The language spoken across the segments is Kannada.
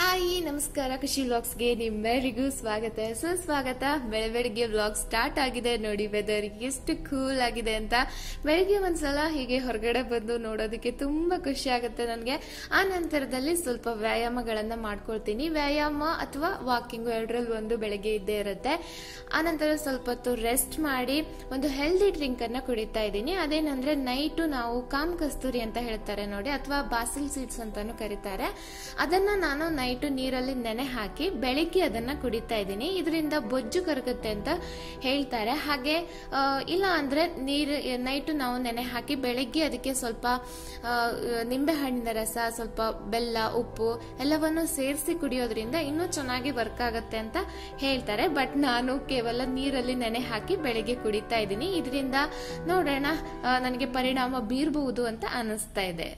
ಹಾಯ್ ನಮಸ್ಕಾರ ಖುಷಿ ವ್ಲಾಗ್ಸ್ಗೆ ನಿಮ್ಮೆಲ್ಲರಿಗೂ ಸ್ವಾಗತ ಸುಸ್ವಾಗತ ಬೆಳೆ ಬೆಳಿಗ್ಗೆ ವ್ಲಾಗ್ ಸ್ಟಾರ್ಟ್ ಆಗಿದೆ ನೋಡಿ ವೆದರ್ ಎಷ್ಟು ಕೂಲ್ ಆಗಿದೆ ಅಂತ ಬೆಳಿಗ್ಗೆ ಒಂದ್ಸಲ ಹೀಗೆ ಹೊರಗಡೆ ಬಂದು ನೋಡೋದಕ್ಕೆ ತುಂಬಾ ಖುಷಿ ಆಗುತ್ತೆ ನನಗೆ ಆ ನಂತರದಲ್ಲಿ ಸ್ವಲ್ಪ ವ್ಯಾಯಾಮಗಳನ್ನ ಮಾಡ್ಕೊಳ್ತೀನಿ ವ್ಯಾಯಾಮ ಅಥವಾ ವಾಕಿಂಗ್ ಎರಡರಲ್ಲಿ ಒಂದು ಬೆಳಗ್ಗೆ ಇದ್ದೇ ಇರುತ್ತೆ ಆ ನಂತರ ಸ್ವಲ್ಪ ಹೊತ್ತು ರೆಸ್ಟ್ ಮಾಡಿ ಒಂದು ಹೆಲ್ದಿ ಡ್ರಿಂಕ್ ಅನ್ನ ಕುಡಿತಾ ಇದ್ದೀನಿ ಅದೇನಂದ್ರೆ ನೈಟು ನಾವು ಕಾಮ್ ಕಸ್ತೂರಿ ಅಂತ ಹೇಳ್ತಾರೆ ನೋಡಿ ಅಥವಾ ಬಾಸಿಲ್ ಸೀಡ್ಸ್ ಅಂತಾನು ಕರೀತಾರೆ ಅದನ್ನ ನಾನು ನೈಟು ನೀರಲ್ಲಿ ನೆನೆ ಹಾಕಿ ಬೆಳಿಗ್ಗೆ ಅದನ್ನ ಕುಡಿತಾ ಇದ್ದೀನಿ ಇದರಿಂದ ಬೊಜ್ಜು ಕರಗುತ್ತೆ ಅಂತ ಹೇಳ್ತಾರೆ ಹಾಗೆ ಆ, ಇಲ್ಲ ಅಂದ್ರೆ ನೀರು ನೈಟು ನಾವು ನೆನೆ ಹಾಕಿ ಬೆಳಿಗ್ಗೆ ಅದಕ್ಕೆ ಸ್ವಲ್ಪ ಆ, ನಿಂಬೆ ಹಣ್ಣಿನ ರಸ ಸ್ವಲ್ಪ ಬೆಲ್ಲ ಉಪ್ಪು ಎಲ್ಲವನ್ನು ಸೇರಿಸಿ ಕುಡಿಯೋದ್ರಿಂದ ಇನ್ನೂ ಚೆನ್ನಾಗಿ ವರ್ಕ್ ಆಗುತ್ತೆ ಅಂತ ಹೇಳ್ತಾರೆ ಬಟ್ ನಾನು ಕೇವಲ ನೀರಲ್ಲಿ ನೆನೆ ಹಾಕಿ ಬೆಳಿಗ್ಗೆ ಕುಡಿತಾ ಇದ್ದೀನಿ ಇದರಿಂದ ನೋಡೋಣ ಆ, ನನಗೆ ಪರಿಣಾಮ ಬೀರಬಹುದು ಅಂತ ಅನಿಸ್ತಾ ಇದೆ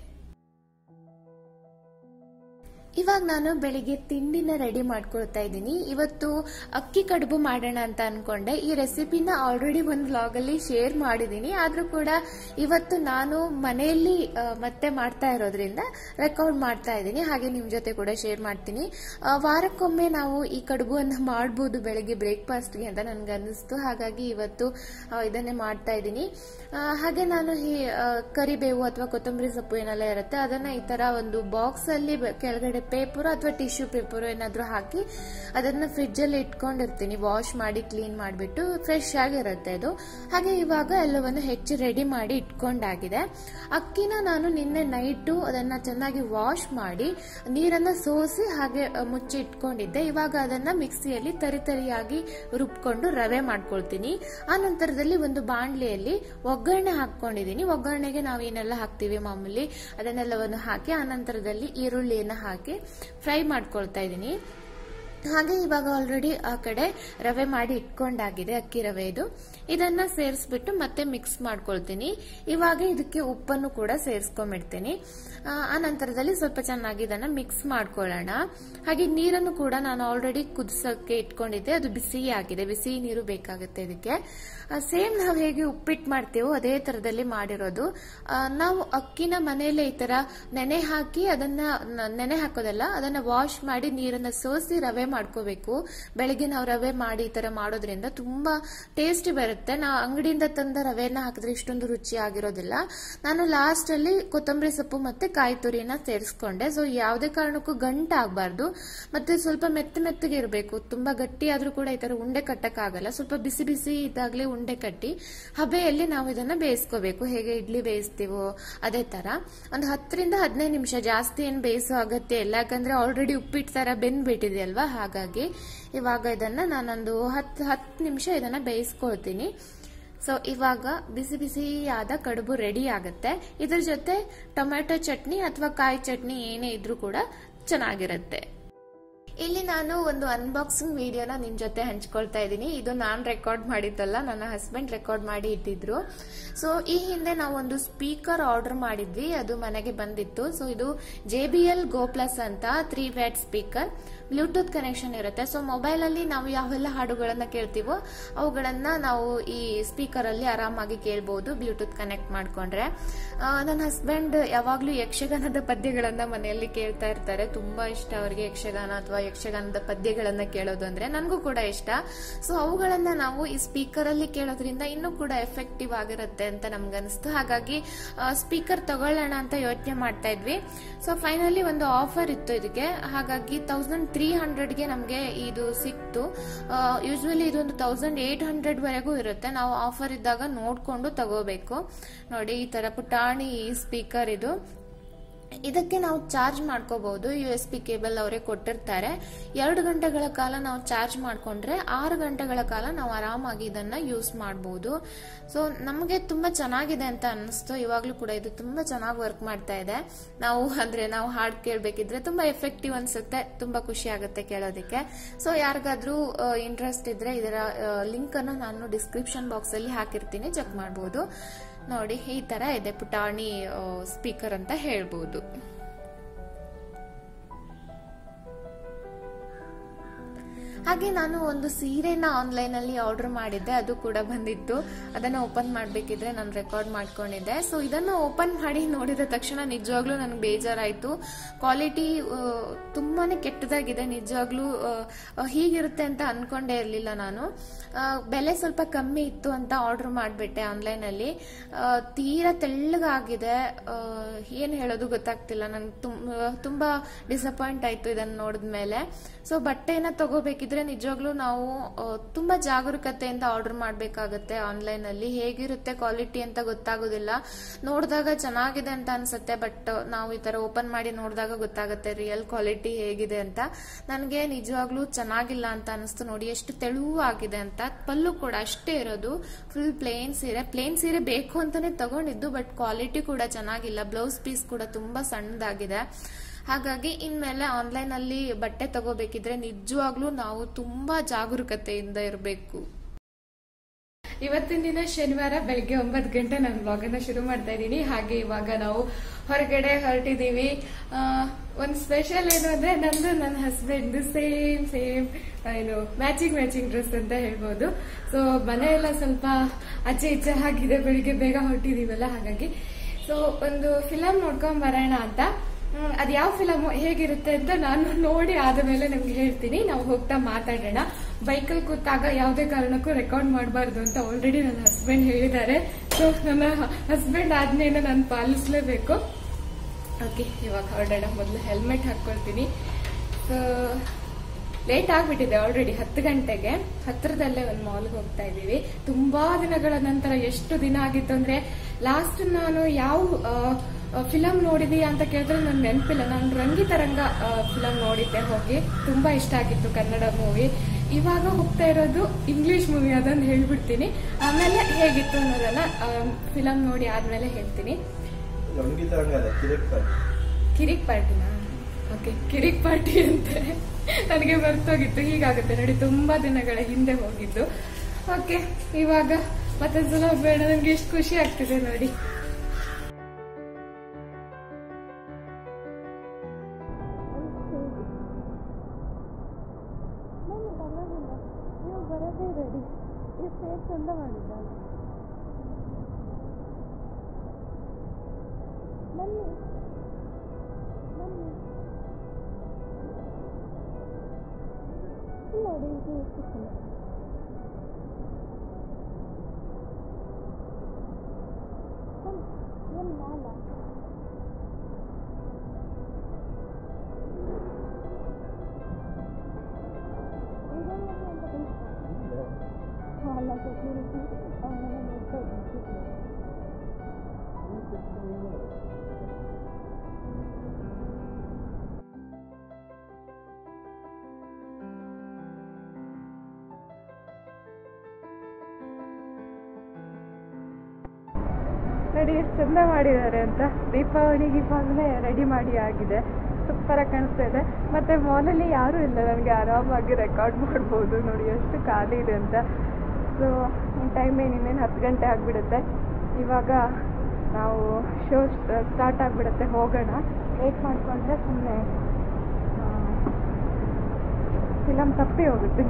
ಇವಾಗ ನಾನು ಬೆಳಿಗ್ಗೆ ತಿಂಡಿನ ರೆಡಿ ಮಾಡ್ಕೊಳ್ತಾ ಇದ್ದೀನಿ ಇವತ್ತು ಅಕ್ಕಿ ಕಡುಬು ಮಾಡೋಣ ಅಂತ ಅನ್ಕೊಂಡೆ ಈ ರೆಸಿಪಿನ ಆಲ್ರೆಡಿ ಒಂದು ವ್ಲಾಗ್ ಅಲ್ಲಿ ಶೇರ್ ಮಾಡಿದ್ದೀನಿ ಆದ್ರೂ ಕೂಡ ಇವತ್ತು ನಾನು ಮನೆಯಲ್ಲಿ ಆ, ಮತ್ತೆ ಮಾಡ್ತಾ ಇರೋದ್ರಿಂದ ರೆಕಾರ್ಡ್ ಮಾಡ್ತಾ ಇದ್ದೀನಿ ಹಾಗೆ ನಿಮ್ ಜೊತೆ ಕೂಡ ಶೇರ್ ಮಾಡ್ತೀನಿ ಆ, ವಾರಕ್ಕೊಮ್ಮೆ ನಾವು ಈ ಕಡುಬುವನ್ನು ಮಾಡ್ಬೋದು ಬೆಳಿಗ್ಗೆ ಬ್ರೇಕ್ಫಾಸ್ಟ್ಗೆ ಅಂತ ನನ್ಗೆ ಅನ್ನಿಸ್ತು ಹಾಗಾಗಿ ಇವತ್ತು ಆ, ಇದನ್ನೇ ಮಾಡ್ತಾ ಇದ್ದೀನಿ ಆ, ಹಾಗೆ ನಾನು ಈ ಆ, ಕರಿಬೇವು ಅಥವಾ ಕೊತ್ತಂಬರಿ ಸೊಪ್ಪು ಏನೆಲ್ಲ ಇರುತ್ತೆ ಅದನ್ನ ಈ ತರ ಒಂದು ಬಾಕ್ಸ್ ಅಲ್ಲಿ ಬೆ- ಕೆಳಗಡೆ ಪೇಪರ್ ಅಥವಾ ಟಿಶ್ಯೂ ಪೇಪರ್ ಏನಾದ್ರೂ ಹಾಕಿ ಅದನ್ನ ಫ್ರಿಡ್ಜ್ ಅಲ್ಲಿ ಇಟ್ಕೊಂಡಿರ್ತೀನಿ ವಾಶ್ ಮಾಡಿ ಕ್ಲೀನ್ ಮಾಡಿಬಿಟ್ಟು ಫ್ರೆಶ್ ಆಗಿರುತ್ತೆ ಅದು ಹಾಗೆ ಇವಾಗ ಎಲ್ಲವನ್ನು ಹೆಚ್ಚು ರೆಡಿ ಮಾಡಿ ಇಟ್ಕೊಂಡಾಗಿದೆ ಅಕ್ಕಿನ ನಾನು ನಿನ್ನೆ ನೈಟು ಅದನ್ನ ಚೆನ್ನಾಗಿ ವಾಶ್ ಮಾಡಿ ನೀರನ್ನ ಸೋಸಿ ಹಾಗೆ ಅ, ಮುಚ್ಚಿ ಇಟ್ಕೊಂಡಿದ್ದೆ ಇವಾಗ ಅದನ್ನ ಮಿಕ್ಸಿಯಲ್ಲಿ ತರಿತರಿಯಾಗಿ ರುಬ್ಕೊಂಡು ರವೆ ಮಾಡ್ಕೊಳ್ತೀನಿ ಆ ನಂತರದಲ್ಲಿ ಒಂದು ಬಾಣಲೆಯಲ್ಲಿ ಒಗ್ಗರಣೆ ಹಾಕೊಂಡಿದ್ದೀನಿ ಒಗ್ಗರಣೆಗೆ ನಾವು ಏನೆಲ್ಲ ಹಾಕ್ತೀವಿ ಮಾಮೂಲಿ ಅದನ್ನೆಲ್ಲವನ್ನು ಹಾಕಿ ಆ ನಂತರದಲ್ಲಿ ಈರುಳ್ಳಿಯನ್ನ ಹಾಕಿ ಫ್ರೈ ಮಾಡ್ಕೊಳ್ತಾ ಇದ್ದೀನಿ ಹಾಗೆ ಇವಾಗ ಆಲ್ರೆಡಿ ಆ ಕಡೆ ರವೆ ಮಾಡಿ ಇಟ್ಕೊಂಡಾಗಿದೆ ಅಕ್ಕಿ ರವೆ ಇದು ಇದನ್ನ ಸೇರಿಸ್ಬಿಟ್ಟು ಮತ್ತೆ ಮಿಕ್ಸ್ ಮಾಡ್ಕೊಳ್ತೀನಿ ಇವಾಗ ಇದಕ್ಕೆ ಉಪ್ಪನ್ನು ಕೂಡ ಸೇರಿಸ್ಕೊಂಡ್ಬಿಡ್ತೀನಿ ಆ, ಆ ನಂತರದಲ್ಲಿ ಸ್ವಲ್ಪ ಚೆನ್ನಾಗಿ ಇದನ್ನ ಮಿಕ್ಸ್ ಮಾಡ್ಕೊಳ್ಳೋಣ ಹಾಗೆ ನೀರನ್ನು ಕೂಡ ನಾನು ಆಲ್ರೆಡಿ ಕುದಿಸಕ್ಕೆ ಇಟ್ಕೊಂಡಿದ್ದೆ ಅದು ಬಿಸಿ ಆಗಿದೆ ಬಿಸಿ ನೀರು ಬೇಕಾಗುತ್ತೆ ಇದಕ್ಕೆ ಸೇಮ್ ನಾವು ಹೇಗೆ ಉಪ್ಪಿಟ್ಟು ಮಾಡ್ತೀವೋ ಅದೇ ತರದಲ್ಲಿ ಮಾಡಿರೋದು ಆ, ನಾವು ಅಕ್ಕಿನ ಮನೆಯಲ್ಲೇ ಈ ತರ ನೆನೆ ಹಾಕಿ ಅದನ್ನ ನ- ನೆನೆ ಹಾಕೋದಲ್ಲ ಅದನ್ನ ವಾಶ್ ಮಾಡಿ ನೀರನ್ನ ಸೋಸಿ ರವೆ ಮಾಡ್ಕೋಬೇಕು ಬೆಳಿಗ್ಗೆ ನಾವು ರವೆ ಮಾಡಿ ಈ ತರ ಮಾಡೋದ್ರಿಂದ ತುಂಬಾ ಟೇಸ್ಟಿ ಬರುತ್ತೆ ನಾವು ಅಂಗಡಿಯಿಂದ ತಂದ ರವೆನ ಹಾಕಿದ್ರೆ ಇಷ್ಟೊಂದು ರುಚಿ ಆಗಿರೋದಿಲ್ಲ ನಾನು ಲಾಸ್ಟ್ ಅಲ್ಲಿ ಕೊತ್ತಂಬರಿ ಸೊಪ್ಪು ಮತ್ತೆ ಕಾಯಿ ತುರಿನ ಸೇರಿಸ್ಕೊಂಡೆ ಸೊ ಯಾವುದೇ ಕಾರಣಕ್ಕೂ ಗಂಟ ಆಗ್ಬಾರ್ದು ಮತ್ತೆ ಸ್ವಲ್ಪ ಮೆತ್ತ ಮೆತ್ತಗೆ ಇರಬೇಕು ತುಂಬಾ ಗಟ್ಟಿ ಆದ್ರೂ ಕೂಡ ಈ ತರ ಉಂಡೆ ಕಟ್ಟಕ್ಕಾಗಲ್ಲ ಸ್ವಲ್ಪ ಬಿಸಿ ಬಿಸಿ ಇದ್ದಾಗಲೇ ಉಂಡೆ ಕಟ್ಟಿ ಹಬೆಯಲ್ಲಿ ನಾವು ಇದನ್ನ ಬೇಯಿಸ್ಕೋಬೇಕು ಹೇಗೆ ಇಡ್ಲಿ ಬೇಯಿಸ್ತೀವೋ ಅದೇ ತರ ಒಂದು ಹತ್ತರಿಂದ ಹದಿನೈದು ನಿಮಿಷ ಜಾಸ್ತಿ ಏನು ಬೇಯಿಸೋ ಅಗತ್ಯ ಇಲ್ಲ ಯಾಕಂದ್ರೆ ಆಲ್ರೆಡಿ ಉಪ್ಪಿಟ್ಟು ತರ ಬೆಂದ್ಬಿಟ್ಟಿದೆ ಅಲ್ವಾ ಹಾಗಾಗಿ ಇವಾಗ ಇದನ್ನ ನಾನೊಂದು ಹತ್ತು ಹತ್ತು ನಿಮಿಷ ಇದನ್ನ ಬೇಯಿಸ್ಕೊಳ್ತೀನಿ ಸೊ ಇವಾಗ ಬಿಸಿ ಬಿಸಿಯಾದ ಕಡುಬು ರೆಡಿ ಆಗುತ್ತೆ ಇದ್ರ ಜೊತೆ ಟೊಮ್ಯಾಟೊ ಚಟ್ನಿ ಅಥವಾ ಕಾಯಿ ಚಟ್ನಿ ಏನೇ ಇದ್ರೂ ಕೂಡ ಚೆನ್ನಾಗಿರುತ್ತೆ ಇಲ್ಲಿ ನಾನು ಒಂದು ಅನ್ಬಾಕ್ಸಿಂಗ್ ವಿಡಿಯೋನ ನಿಮ್ ಜೊತೆ ಹಂಚ್ಕೊಳ್ತಾ ಇದ್ದೀನಿ ಇದು ನಾನ್ ರೆಕಾರ್ಡ್ ಮಾಡಿದ್ದಲ್ಲ ನನ್ನ ಹಸ್ಬೆಂಡ್ ರೆಕಾರ್ಡ್ ಮಾಡಿ ಇಟ್ಟಿದ್ರು ಸೊ ಈ ಹಿಂದೆ ನಾವು ಒಂದು ಸ್ಪೀಕರ್ ಆರ್ಡರ್ ಮಾಡಿದ್ವಿ ಅದು ಮನೆಗೆ ಬಂದಿತ್ತು ಸೊ ಇದು J B L go plus ಅಂತ three watt speaker bluetooth connection ಇರುತ್ತೆ ಸೊ ಮೊಬೈಲ್ ಅಲ್ಲಿ ನಾವು ಯಾವೆಲ್ಲ ಹಾಡುಗಳನ್ನ ಕೇಳ್ತೀವೋ ಅವುಗಳನ್ನ ನಾವು ಈ ಸ್ಪೀಕರ್ ಅಲ್ಲಿ ಆರಾಮಾಗಿ ಕೇಳಬಹುದು ಬ್ಲೂಟೂತ್ ಕನೆಕ್ಟ್ ಮಾಡ್ಕೊಂಡ್ರೆ ಆ, ನನ್ನ ಹಸ್ಬೆಂಡ್ ಯಾವಾಗ್ಲೂ ಯಕ್ಷಗಾನದ ಪದ್ಯಗಳನ್ನ ಮನೆಯಲ್ಲಿ ಕೇಳ್ತಾ ಇರ್ತಾರೆ ತುಂಬಾ ಇಷ್ಟ ಅವರಿಗೆ ಯಕ್ಷಗಾನ ಅಥವಾ ಯಕ್ಷಗಾನದ ಪದ್ಯಗಳನ್ನ ಕೇಳೋದು ಅಂದ್ರೆ ನನಗೂ ಕೂಡ ಇಷ್ಟ ಸೊ ಅವುಗಳನ್ನ ನಾವು ಈ ಸ್ಪೀಕರ್ ಅಲ್ಲಿ ಕೇಳೋದ್ರಿಂದ ಇನ್ನೂ ಕೂಡ ಎಫೆಕ್ಟಿವ್ ಆಗಿರುತ್ತೆ ಅಂತ ನಮ್ಗೆ ಅನಿಸ್ತು ಹಾಗಾಗಿ ಸ್ಪೀಕರ್ ತಗೊಳ್ಳೋಣ ಅಂತ ಯೋಚನೆ ಮಾಡ್ತಾ ಇದ್ವಿ ಸೊ ಫೈನಲಿ ಒಂದು ಆಫರ್ ಇತ್ತು ಇದಕ್ಕೆ ಹಾಗಾಗಿ ತೌಸಂಡ್ ತ್ರೀ ಹಂಡ್ರೆಡ್ಗೆ ನಮಗೆ ಇದು ಸಿಕ್ತು ಯೂಶ್ವಲಿ ಇದೊಂದು ತೌಸಂಡ್ ಏಟ್ ಹಂಡ್ರೆಡ್ ವರೆಗೂ ಇರುತ್ತೆ ನಾವು ಆಫರ್ ಇದ್ದಾಗ ನೋಡ್ಕೊಂಡು ತಗೋಬೇಕು ನೋಡಿ ಈ ತರ ಪುಟಾಣಿ ಸ್ಪೀಕರ್ ಇದು ಇದಕ್ಕೆ ನಾವು ಚಾರ್ಜ್ ಮಾಡ್ಕೋಬಹುದು ಯು ಎಸ್ ಪಿ ಕೇಬಲ್ ಅವರೇ ಕೊಟ್ಟಿರ್ತಾರೆ ಎರಡು ಗಂಟೆಗಳ ಕಾಲ ನಾವು ಚಾರ್ಜ್ ಮಾಡ್ಕೊಂಡ್ರೆ ಆರು ಗಂಟೆಗಳ ಕಾಲ ನಾವು ಆರಾಮಾಗಿ ಇದನ್ನ ಯೂಸ್ ಮಾಡಬಹುದು ಸೊ ನಮಗೆ ತುಂಬಾ ಚೆನ್ನಾಗಿದೆ ಅಂತ ಅನ್ನಿಸ್ತು ಇವಾಗ್ಲೂ ಕೂಡ ಇದು ತುಂಬಾ ಚೆನ್ನಾಗಿ ವರ್ಕ್ ಮಾಡ್ತಾ ಇದೆ ನಾವು ಅಂದ್ರೆ ನಾವು ಹಾಡ್ ಕೇಳ್ಬೇಕಿದ್ರೆ ತುಂಬಾ ಎಫೆಕ್ಟಿವ್ ಅನ್ಸುತ್ತೆ ತುಂಬಾ ಖುಷಿ ಆಗುತ್ತೆ ಕೇಳೋದಕ್ಕೆ ಸೊ ಯಾರಿಗಾದ್ರೂ ಇಂಟ್ರೆಸ್ಟ್ ಇದ್ರೆ ಇದರ ಲಿಂಕ್ ಅನ್ನು ನಾನು ಡಿಸ್ಕ್ರಿಪ್ಷನ್ ಬಾಕ್ಸ್ ಅಲ್ಲಿ ಹಾಕಿರ್ತೀನಿ ಚೆಕ್ ಮಾಡಬಹುದು ನೋಡಿ ಈ ತರ ಇದೆ ಪುಟಾಣಿ ಸ್ಪೀಕರ್ ಅಂತ ಹೇಳ್ಬೋದು ಹಾಗೆ ನಾನು ಒಂದು ಸೀರೆನ ಆನ್ಲೈನ್ ಅಲ್ಲಿ ಆರ್ಡರ್ ಮಾಡಿದ್ದೆ ಅದು ಕೂಡ ಬಂದಿತ್ತು ಅದನ್ನ ಓಪನ್ ಮಾಡ್ಬೇಕಿದ್ರೆ ನಾನು ರೆಕಾರ್ಡ್ ಮಾಡ್ಕೊಂಡಿದ್ದೆ ಸೊ ಇದನ್ನು ಓಪನ್ ಮಾಡಿ ನೋಡಿದ ತಕ್ಷಣ ನಿಜವಾಗ್ಲೂ ನನಗೆ ಬೇಜಾರಾಯ್ತು ಕ್ವಾಲಿಟಿ ತುಂಬಾನೇ ಕೆಟ್ಟದಾಗಿದೆ ನಿಜವಾಗ್ಲೂ ಆ, ಹೀಗಿರುತ್ತೆ ಅಂತ ಅನ್ಕೊಂಡೇ ಇರಲಿಲ್ಲ ನಾನು ಆ, ಬೆಲೆ ಸ್ವಲ್ಪ ಕಮ್ಮಿ ಇತ್ತು ಅಂತ ಆರ್ಡರ್ ಮಾಡಿಬಿಟ್ಟೆ ಆನ್ಲೈನ್ ಅಲ್ಲಿ ಆ, ತೀರಾ ತೆಳ್ಳಗಾಗಿದೆ ಆ, ಏನ್ ಹೇಳೋದು ಗೊತ್ತಾಗ್ತಿಲ್ಲ ನನ್ಗೆ ತುಂಬಾ ಡಿಸಪಾಯಿಂಟ್ ಆಯ್ತು ಇದನ್ನ ನೋಡಿದ್ಮೇಲೆ ಸೊ ಬಟ್ಟೆನ ತಗೋಬೇಕಿದ್ರೆ ನಿಜವಾಗ್ಲೂ ನಾವು ಆ, ತುಂಬಾ ಜಾಗರೂಕತೆಯಿಂದ ಆರ್ಡರ್ ಮಾಡ್ಬೇಕಾಗತ್ತೆ ಆನ್ಲೈನ್ ಅಲ್ಲಿ ಹೇಗಿರುತ್ತೆ ಕ್ವಾಲಿಟಿ ಅಂತ ಗೊತ್ತಾಗೋದಿಲ್ಲ ನೋಡಿದಾಗ ಚೆನ್ನಾಗಿದೆ ಅಂತ ಅನ್ಸುತ್ತೆ ಬಟ್ ನಾವು ಈ ತರ ಓಪನ್ ಮಾಡಿ ನೋಡಿದಾಗ ಗೊತ್ತಾಗುತ್ತೆ ರಿಯಲ್ ಕ್ವಾಲಿಟಿ ಹೇಗಿದೆ ಅಂತ ನನಗೆ ನಿಜವಾಗ್ಲೂ ಚೆನ್ನಾಗಿಲ್ಲ ಅಂತ ಅನಿಸ್ತು ನೋಡಿ ಎಷ್ಟು ತೆಳುವಾಗಿದೆ ಅಂತ ಪಲ್ಲು ಕೂಡ ಅಷ್ಟೇ ಇರೋದು ಫುಲ್ ಪ್ಲೇನ್ ಸೀರೆ ಪ್ಲೇನ್ ಸೀರೆ ಬೇಕು ಅಂತಾನೆ ತಗೊಂಡಿದ್ದು ಬಟ್ ಕ್ವಾಲಿಟಿ ಕೂಡ ಚೆನ್ನಾಗಿಲ್ಲ ಬ್ಲೌಸ್ ಪೀಸ್ ಕೂಡ ತುಂಬಾ ಸಣ್ಣದಾಗಿದೆ ಹಾಗಾಗಿ ಇನ್ಮೇಲೆ ಆನ್ಲೈನ್ ಅಲ್ಲಿ ಬಟ್ಟೆ ತಗೋಬೇಕಿದ್ರೆ ನಿಜವಾಗ್ಲೂ ನಾವು ತುಂಬಾ ಜಾಗರೂಕತೆಯಿಂದ ಇರಬೇಕು ಇವತ್ತಿನ ದಿನ ಶನಿವಾರ ಬೆಳಿಗ್ಗೆ ಒಂಬತ್ತು ಗಂಟೆ ನಾನು ಬ್ಲಾಗ್ ಅನ್ನ ಶುರು ಮಾಡ್ತಾ ಇದ್ದೀನಿ ಹಾಗೆ ಇವಾಗ ನಾವು ಹೊರಗಡೆ ಹೊರಟಿದೀವಿ ಆ, ಒಂದ್ ಸ್ಪೆಷಲ್ ಏನು ಅಂದ್ರೆ ನಂದು ನನ್ನ ಹಸ್ಬೆಂಡ್ ಸೇಮ್ ಸೇಮ್ ಏನು ಮ್ಯಾಚಿಂಗ್ ಮ್ಯಾಚಿಂಗ್ ಡ್ರೆಸ್ ಅಂತ ಹೇಳ್ಬೋದು ಸೊ ಮನೆ ಎಲ್ಲ ಸ್ವಲ್ಪ ಆಚೆ ಈಚೆ ಆಗಿದೆ ಬೆಳಿಗ್ಗೆ ಬೇಗ ಹೊರಟಿದೀವಲ್ಲ ಹಾಗಾಗಿ ಸೊ ಒಂದು ಫಿಲಮ್ ನೋಡ್ಕೊಂಡ್ ಬರೋಣ ಅಂತ ಹ್ಮ್, ಅದ್ ಯಾವ ಫಿಲಮ್ ಹೇಗಿರುತ್ತೆ ಅಂತ ನಾನು ನೋಡಿ ಆದ ಮೇಲೆ ನಿಮ್ಗೆ ಹೇಳ್ತೀನಿ ನಾವು ಹೋಗ್ತಾ ಮಾತಾಡೋಣ ಬೈಕಲ್ಲಿ ಕೂತಾಗ ಯಾವುದೇ ಕಾರಣಕ್ಕೂ ರೆಕಾರ್ಡ್ ಮಾಡಬಾರ್ದು ಅಂತ ಆಲ್ರೆಡಿ ನನ್ನ ಹಸ್ಬೆಂಡ್ ಹೇಳಿದ್ದಾರೆ ಸೊ ನನ್ನ ಹಸ್ಬೆಂಡ್ ಆಜ್ಞೆಯನ್ನು ನಾನು ಪಾಲಿಸ್ಲೇಬೇಕು ಓಕೆ ಇವಾಗ ಹೊರಡೋಣ ಮೊದಲು ಹೆಲ್ಮೆಟ್ ಹಾಕೊಳ್ತೀನಿ ಸೊ ಲೇಟ್ ಆಗ್ಬಿಟ್ಟಿದೆ ಆಲ್ರೆಡಿ ಹತ್ತು ಗಂಟೆಗೆ ಹತ್ರದಲ್ಲೇ ಒಂದು ಮಾಲ್ಗೆ ಹೋಗ್ತಾ ಇದ್ದೀವಿ ತುಂಬಾ ದಿನಗಳ ನಂತರ ಎಷ್ಟು ದಿನ ಆಗಿತ್ತು ಅಂದ್ರೆ ಲಾಸ್ಟ್ ನಾನು ಯಾವ ಫಿಲಂ ನೋಡಿದೀಯ ಅಂತ ಕೇಳಿದ್ರೆ ನನ್ಗೆ ನೆನಪಿಲ್ಲ ನಾನು ರಂಗಿತರಂಗ ಫಿಲಂ ನೋಡಿದ್ದೆ ಹೋಗಿ ತುಂಬಾ ಇಷ್ಟ ಆಗಿತ್ತು ಕನ್ನಡ ಮೂವಿ ಇವಾಗ ಹೋಗ್ತಾ ಇರೋದು ಇಂಗ್ಲಿಷ್ ಮೂವಿ ಅದನ್ನು ಹೇಳ್ಬಿಡ್ತೀನಿ ಆಮೇಲೆ ಹೇಗಿತ್ತು ಅನ್ನೋದನ್ನ ಫಿಲಂ ನೋಡಿ ಆದ್ಮೇಲೆ ಹೇಳ್ತೀನಿ ರಂಗಿತರಂಗ ಅಲ್ಲ ಕಿರಿಕ್ ಪಾರ್ಟಿ ಕಿರಿಕ್ ಪಾರ್ಟಿನಾ ಓಕೆ ಕಿರಿಕ್ ಪಾರ್ಟಿ ಅಂತೆ ನನಗೆ ಬರ್ತೋಗಿತ್ತು ಹೀಗಾಗುತ್ತೆ ನೋಡಿ ತುಂಬಾ ದಿನಗಳ ಹಿಂದೆ ಹೋಗಿದ್ದು ಓಕೆ ಇವಾಗ ಮತ್ತೊಂದ್ಸಲ ಬೇಡ ನನಗೆ ಎಷ್ಟು ಖುಷಿ ಆಗ್ತಿದೆ ನೋಡಿ ನೀವು ಬರೋದೇ ರೆಡಿ ಈ ಸ್ಟೇಜ್ ಚಂದ ಮಾಡಿದ್ದ ಬನ್ನಿ ಬನ್ನಿ ಇಲ್ಲಿ ನೋಡಿ ಇದು ಎಷ್ಟು ಚಂದ ಬನ್ನಿ ಏನು ಮಾಲ ಇದೆಲ್ಲ ಅಂತ ಕಲಿಸ್ತಾರೆ ಅಲ್ಲ ಸೆಕ್ಯೂರಿಟಿ ಅವನನ್ನ ನೋಡ್ತಾ ಇದ್ದೀನಿ ನೋಡಿ ಎಷ್ಟು ಚಂದ ಮಾಡಿದ್ದಾರೆ ಅಂತ ದೀಪಾವಳಿಗೆ ಇವಾಗಲೇ ರೆಡಿ ಮಾಡಿ ಆಗಿದೆ ಸೂಪರ್ ಆಗಿ ಕಾಣಿಸ್ತಾ ಇದೆ ಮತ್ತೆ ಮಾಲಲ್ಲಿ ಯಾರೂ ಇಲ್ಲ ನನಗೆ ಆರಾಮಾಗಿ ರೆಕಾರ್ಡ್ ಮಾಡ್ಬೋದು ನೋಡಿ ಎಷ್ಟು ಖಾಲಿ ಇದೆ ಅಂತ ಸೊ ಟೈಮ್ ಏನು ಇನ್ನೇನು ಹತ್ತು ಗಂಟೆ ಆಗಿಬಿಡುತ್ತೆ ಇವಾಗ ನಾವು ಶೋ ಸ್ಟಾರ್ಟ್ ಆಗಿಬಿಡುತ್ತೆ ಹೋಗೋಣ ವೇಟ್ ಮಾಡಿಕೊಂಡ್ರೆ ಸುಮ್ಮನೆ ಫಿಲಮ್ ತಪ್ಪಿ ಹೋಗುತ್ತೆ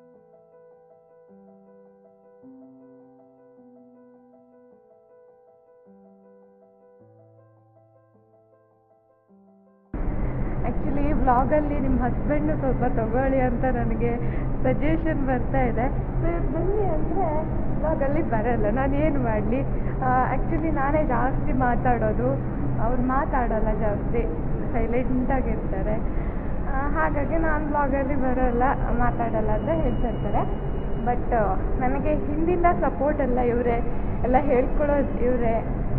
ಆ್ಯಕ್ಚುಲಿ ವ್ಲಾಗಲ್ಲಿ ನಿಮ್ಮ ಹಸ್ಬೆಂಡ್ ಸ್ವಲ್ಪ ತಗೊಳ್ಳಿ ಅಂತ ನನಗೆ ಸಜೆಷನ್ ಬರ್ತಾ ಇದೆ ಸೊ ಇವ್ರು ಬನ್ನಿ ಅಂದರೆ ವ್ಲಾಗಲ್ಲಿ ಬರಲ್ಲ ನಾನು ಏನು ಮಾಡಲಿ ಆ್ಯಕ್ಚುಲಿ ನಾನೇ ಜಾಸ್ತಿ ಮಾತಾಡೋದು ಅವ್ರು ಮಾತಾಡಲ್ಲ ಜಾಸ್ತಿ ಸೈಲೆಂಟಾಗಿರ್ತಾರೆ ಹಾಗಾಗಿ ನಾನು ಬ್ಲಾಗಲ್ಲಿ ಬರೋಲ್ಲ ಮಾತಾಡಲ್ಲ ಅಂತ ಹೇಳ್ತಿರ್ತಾರೆ ಬಟ್ ನನಗೆ ಹಿಂದಿಂದ ಸಪೋರ್ಟ್ ಎಲ್ಲ ಇವರೇ ಎಲ್ಲ ಹೇಳ್ಕೊಡೋದು ಇವರೇ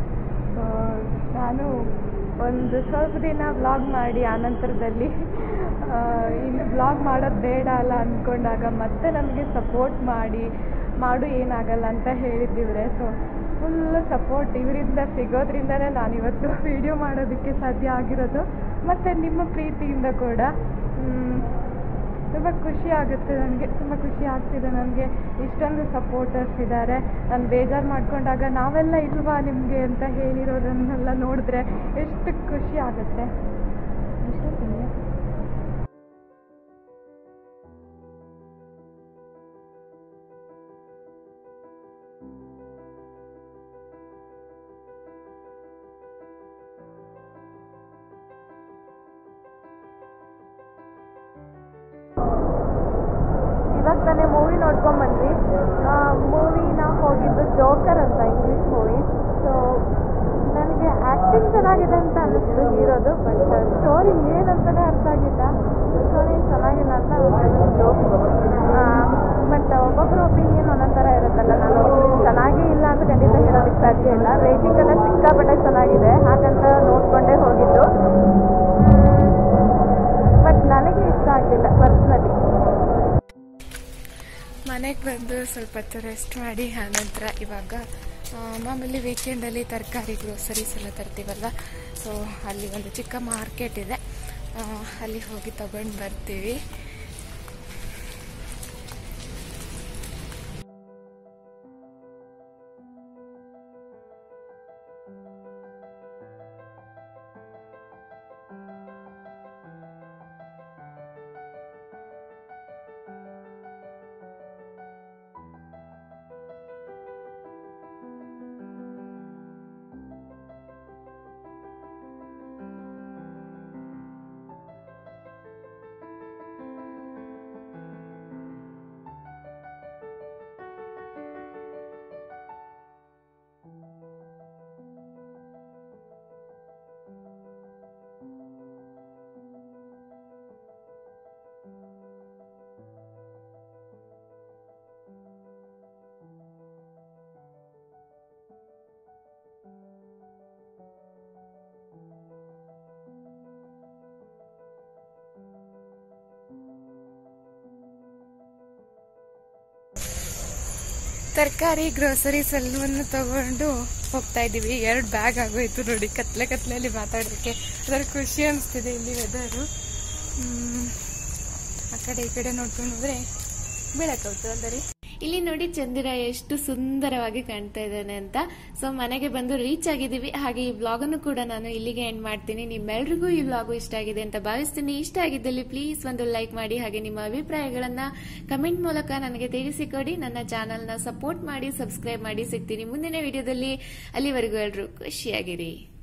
ನಾನು ಒಂದು ಸ್ವಲ್ಪ ದಿನ ವ್ಲಾಗ್ ಮಾಡಿ ಆನಂತರದಲ್ಲಿ ಆ, ಇನ್ನು ವ್ಲಾಗ್ ಮಾಡೋದು ಬೇಡ ಅಲ್ಲ ಅಂದ್ಕೊಂಡಾಗ ಮತ್ತೆ ನನಗೆ ಸಪೋರ್ಟ್ ಮಾಡಿ ಮಾಡು ಏನಾಗಲ್ಲ ಅಂತ ಹೇಳಿದ್ದಿವ್ರೆ ಸೊ ಫುಲ್ ಸಪೋರ್ಟ್ ಇವರಿಂದ ಸಿಗೋದ್ರಿಂದನೇ ನಾನು ಇವತ್ತು ವಿಡಿಯೋ ಮಾಡೋದಕ್ಕೆ ಸಾಧ್ಯ ಆಗಿರೋದು ಮತ್ತು ನಿಮ್ಮ ಪ್ರೀತಿಯಿಂದ ಕೂಡ ಮ್, ತುಂಬ ಖುಷಿ ಆಗುತ್ತೆ ನನಗೆ ತುಂಬ ಖುಷಿ ಆಗ್ತಿದೆ ನನಗೆ ಇಷ್ಟೊಂದು ಸಪೋರ್ಟರ್ಸ್ ಇದ್ದಾರೆ ನಾನು ಬೇಜಾರು ಮಾಡ್ಕೊಂಡಾಗ ನಾವೆಲ್ಲ ಇಲ್ವಾ ನಿಮಗೆ ಅಂತ ಹೇಳಿರೋದನ್ನೆಲ್ಲ ನೋಡಿದ್ರೆ ಎಷ್ಟು ಖುಷಿ ಆಗುತ್ತೆ ಎಷ್ಟೊತ್ತಿಗೆ? ತಾನೇ ಮೂವಿ ನೋಡ್ಕೊಂಡ್ ಬಂದ್ವಿ ಮೂವಿ ನಾವು ಹೋಗಿದ್ದು ಜೋಕರ್ ಅಂತ ಇಂಗ್ಲಿಷ್ ಮೂವಿ ಸೊ ನನಗೆ ಆ್ಯಕ್ಟಿಂಗ್ ಚೆನ್ನಾಗಿದೆ ಅಂತ ಅನ್ನಿಸ್ತು ಹೀರೋದು ಬಟ್ ಸ್ಟೋರಿ ಏನಂತಲೇ ಅರ್ಥ ಆಗಿಲ್ಲ ಸ್ಟೋರಿ ಚೆನ್ನಾಗಿಲ್ಲ ಅಂತ ಅನ್ನಿಸ್ತು ಬಟ್ ಒಬ್ಬೊಬ್ಬರ ಒಪಿನಿಯನ್ ಒಂದೊಂದು ಥರ ಇರುತ್ತಲ್ಲ ನಾನು ಚೆನ್ನಾಗೇ ಇಲ್ಲ ಅಂತ ಖಂಡಿತ ಹೇಳೋದಕ್ಕೆ ಸಾಧ್ಯ ಇಲ್ಲ ರೇಟಿಂಗ್ ಎಲ್ಲ ಸಿಕ್ಕಾಪಟ್ಟೆ ಚೆನ್ನಾಗಿದೆ ಹಾಗಂತ ನೋಡ್ಕೊಂಡೇ ಹೋಗಿದ್ದು ಬಟ್ ನನಗೆ ಇಷ್ಟ ಆಗಲಿಲ್ಲ ಪರ್ಸ್ನಲಿ ಮನೆಗೆ ಬಂದು ಸ್ವಲ್ಪ ಹೊತ್ತು ರೆಸ್ಟ್ ಮಾಡಿ ಆನಂತರ ಇವಾಗ ಆ, ಮಾಮೂಲಿ ವೀಕೆಂಡಲ್ಲಿ ತರಕಾರಿ ಗ್ರೋಸರೀಸ್ ಎಲ್ಲ ತರ್ತೀವಲ್ವ ಸೊ ಅಲ್ಲಿ ಒಂದು ಚಿಕ್ಕ ಮಾರ್ಕೆಟ್ ಇದೆ ಆ, ಅಲ್ಲಿ ಹೋಗಿ ತಗೊಂಡು ಬರ್ತೀವಿ ತರಕಾರಿ ಗ್ರೋಸರೀಸ್ ಎಲ್ಲವನ್ನು ತಗೊಂಡು ಹೋಗ್ತಾ ಇದ್ದೀವಿ ಎರಡು ಬ್ಯಾಗ್ ಆಗೋಯ್ತು ನೋಡಿ ಕತ್ಲೆ ಕತ್ಲೆಯಲ್ಲಿ ಮಾತಾಡೋಕ್ಕೆ ಅದರ ಖುಷಿ ಅನಿಸ್ತಿದೆ ಇಲ್ಲಿ ವೆದರು ಆ ಕಡೆ ಈ ಕಡೆ ನೋಡ್ಕೊಂಡು ಹೋದ್ರೆ ಬೆಳಕಾಗ್ತದೆ ಅಲ್ಲರಿ ಇಲ್ಲಿ ನೋಡಿ ಚಂದಿರ ಎಷ್ಟು ಸುಂದರವಾಗಿ ಕಾಣ್ತಾ ಇದ್ದಾನೆ ಅಂತ ಸೊ ಮನೆಗೆ ಬಂದು ರೀಚ್ ಆಗಿದ್ದೀವಿ ಹಾಗೆ ಈ ವ್ಲಾಗ್ ಅನ್ನು ಕೂಡ ನಾನು ಇಲ್ಲಿಗೆ ಎಂಡ್ ಮಾಡ್ತೀನಿ ನಿಮ್ಮೆಲ್ರಿಗೂ ಈ ವ್ಲಾಗು ಇಷ್ಟ ಆಗಿದೆ ಅಂತ ಭಾವಿಸ್ತೀನಿ ಇಷ್ಟ ಆಗಿದ್ದಲ್ಲಿ ಪ್ಲೀಸ್ ಒಂದು ಲೈಕ್ ಮಾಡಿ ಹಾಗೆ ನಿಮ್ಮ ಅಭಿಪ್ರಾಯಗಳನ್ನ ಕಮೆಂಟ್ ಮೂಲಕ ನನಗೆ ತಿಳಿಸಿಕೊಡಿ ನನ್ನ ಚಾನೆಲ್ನ ಸಪೋರ್ಟ್ ಮಾಡಿ ಸಬ್ಸ್ಕ್ರೈಬ್ ಮಾಡಿ ಸಿಗ್ತೀನಿ ಮುಂದಿನ ವಿಡಿಯೋದಲ್ಲಿ ಅಲ್ಲಿವರೆಗೂ ಎಲ್ಲರೂ ಖುಷಿಯಾಗಿರಿ